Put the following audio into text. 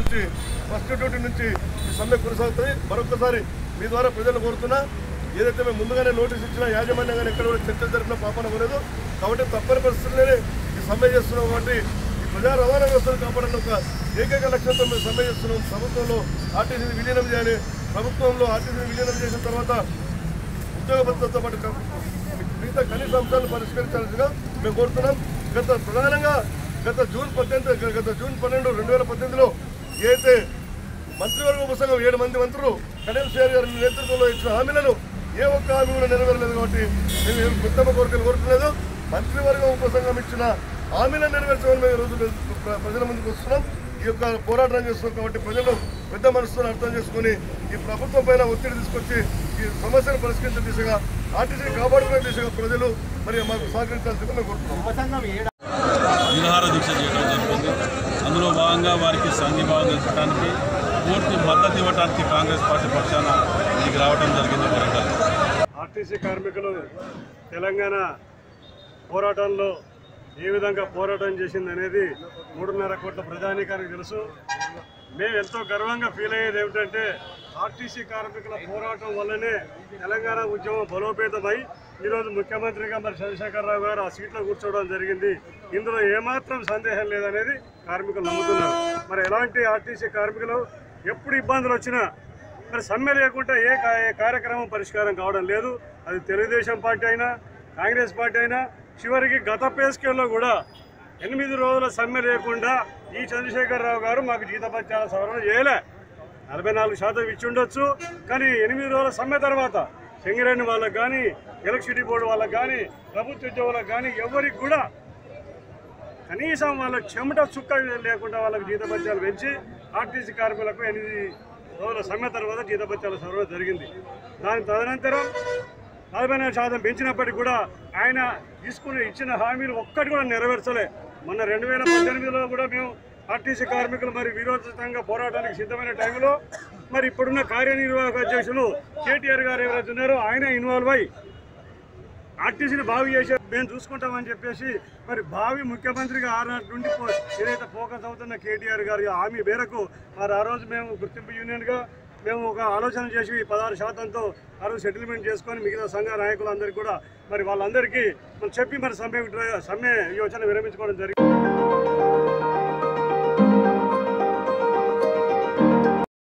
నుంచి first duty నుంచి ఈ సమ్మె కొనసాగుతుంది మరొకసారి మీ ద్వారా ప్రజలు కోరుతున్నా ఏదైతే మేము ముందుగానే నోటీస్ ఇచ్చినా యాజమాన్యంగానే ఎక్కడ కూడా చర్చ జరిపిన పాపన పోలేదు కాబట్టి తప్పని పరిస్థితుల్లోనే ఈ సమ్మె చేస్తున్నాం కాబట్టి ఈ ప్రజా రవాణా వ్యవస్థను కాపాడని ఒక ఏకైక లక్ష్యంతో మేము సమ్మె చేస్తున్నాం ప్రభుత్వంలో ఆర్టీసీని విలీనం చేయాలి ప్రభుత్వంలో ఆర్టీసీని విలీనం చేసిన తర్వాత ఉద్యోగ భద్రతతో పాటు క- మిగతా కనీస అంశాలను పరిష్కరించాల్సిందిగా మేము కోరుతున్నాం గత ప్రధానంగా గత జూన్ పద్దెనిమిది గత జూన్ పన్నెండు రెండు వేల పద్దెనిమిదిలో ఏదైతే మంత్రివర్గ ఉపసంఘం ఏడు మంది మంత్రులు కళ్యాణ్ శ్రేయర్ గారి నేతృత్వంలో ఇచ్చిన హామీలను ఏ ఒక్క హామీ కూడా నెరవేరలేదు కాబట్టి మేము ఏం ఉత్తమ కోరికలు కోరుతులేదు మంత్రివర్గం ఉపసంఘం ఇచ్చిన హామీలను నెరవేర్చమని మేము ఈ రోజు ప్ర- ప్రజల ముందుకు వస్తున్నాం ఈ యొక్క పోరాటం చేస్తున్నాం కాబట్టి ప్రజలు పెద్ద మనసుతో అర్థం చేసుకొని ఈ ప్రభుత్వం పైన ఒత్తిడి తీసుకొచ్చి ఈ సమస్యను పరిష్కరించే దిశగా ఆర్టీసీని కాపాడుకునే దిశగా ప్రజలు మరి మాకు సహకరించాల్సిందిగా మేము కోరుతున్నాం నిరాహార దీక్ష చేయడం జరుగుతుంది అందులో భాగంగా వారికి సంఘీభావం తెలపడానికి పూర్తి మద్దతు ఇవ్వడానికి కాంగ్రెస్ పార్టీ పక్షాన ఇక్కడికి రావడం జరిగింది వరంగల్ ఆర్టీసీ కార్మికులు తెలంగాణ పోరాటంలో ఏ విధంగా పోరాటం చేసింది అనేది మూడున్నర కోట్ల ప్రజానీకానికి తెలుసు మేము ఎంతో గర్వంగా ఫీల్ అయ్యేది ఏమిటంటే ఆర్టీసీ కార్మికుల పోరాటం వల్లనే తెలంగాణ ఉద్యమం బలోపేతమై ఈరోజు ముఖ్యమంత్రిగా మరి చంద్రశేఖరరావు గారు ఆ సీట్లో కూర్చోవడం జరిగింది ఇందులో ఏమాత్రం సందేహం లేదనేది కార్మికులు నమ్ముతున్నారు మరి ఎలాంటి ఆర్టీసీ కార్మికులు ఎప్పుడు ఇబ్బందులు వచ్చినా మరి సమ్మె లేకుండా ఏ కా- ఏ కార్యక్రమం పరిష్కారం కావడం లేదు అది తెలుగుదేశం పార్టీ అయినా కాంగ్రెస్ పార్టీ అయినా చివరికి గత పే స్కేల్లో కూడా ఎనిమిది రోజుల సమ్మె లేకుండా ఈ చంద్రశేఖరరావు గారు మాకు జీతపత్యాల సవరణ చేయలే నలభై నాలుగు శాతం ఇచ్చి ఉండొచ్చు కానీ ఎనిమిది రోజుల సమ్మె తర్వాత సింగరేణి వాళ్ళకి కానీ ఎలక్ట్రిసిటీ బోర్డు వాళ్ళకి కానీ ప్రభుత్వ ఉద్యోగులకు కానీ ఎవరికి కూడా కనీసం వాళ్ళకి చెమట చుక్క లేకుండా వాళ్ళకి జీతభత్యాలు పెంచి ఆర్టీసీ కార్మికులకు ఎనిమిది రోజుల సమ్మె తర్వాత జీతభత్యాల సర్వ జరిగింది దాని తదనంతరం నలభై నాలుగు శాతం పెంచినప్పటికీ కూడా ఆయన తీసుకుని ఇచ్చిన హామీలు ఒక్కటి కూడా నెరవేర్చలే మొన్న రెండు వేల పద్దెనిమిదిలో కూడా మేము ఆర్టీసీ కార్మికులు మరి విరోచితంగా పోరాటానికి సిద్ధమైన టైంలో మరి ఇప్పుడున్న కార్యనిర్వాహక అధ్యక్షులు కేటీఆర్ గారు ఎవరైతే ఉన్నారో ఆయన ఇన్వాల్వ్ అయ్యి ఆర్టీసీని బాగు చేసే మేము చూసుకుంటామని చెప్పేసి మరి భావి ముఖ్యమంత్రిగా ఆనాటి నుండి పో- ఏదైతే ఫోకస్ అవుతున్న కేటీఆర్ గారి హామీ మేరకు మరి ఆ రోజు మేము గుర్తింపు యూనియన్గా మేము ఒక ఆలోచన చేసి పదహారు శాతంతో ఆ రోజు సెటిల్మెంట్ చేసుకొని మిగతా సంఘ నాయకులందరికీ కూడా మరి వాళ్ళందరికీ మనం చెప్పి మరి సమ్మె విడ్రా- సమ్మె యోచన విరమించుకోవడం జరిగింది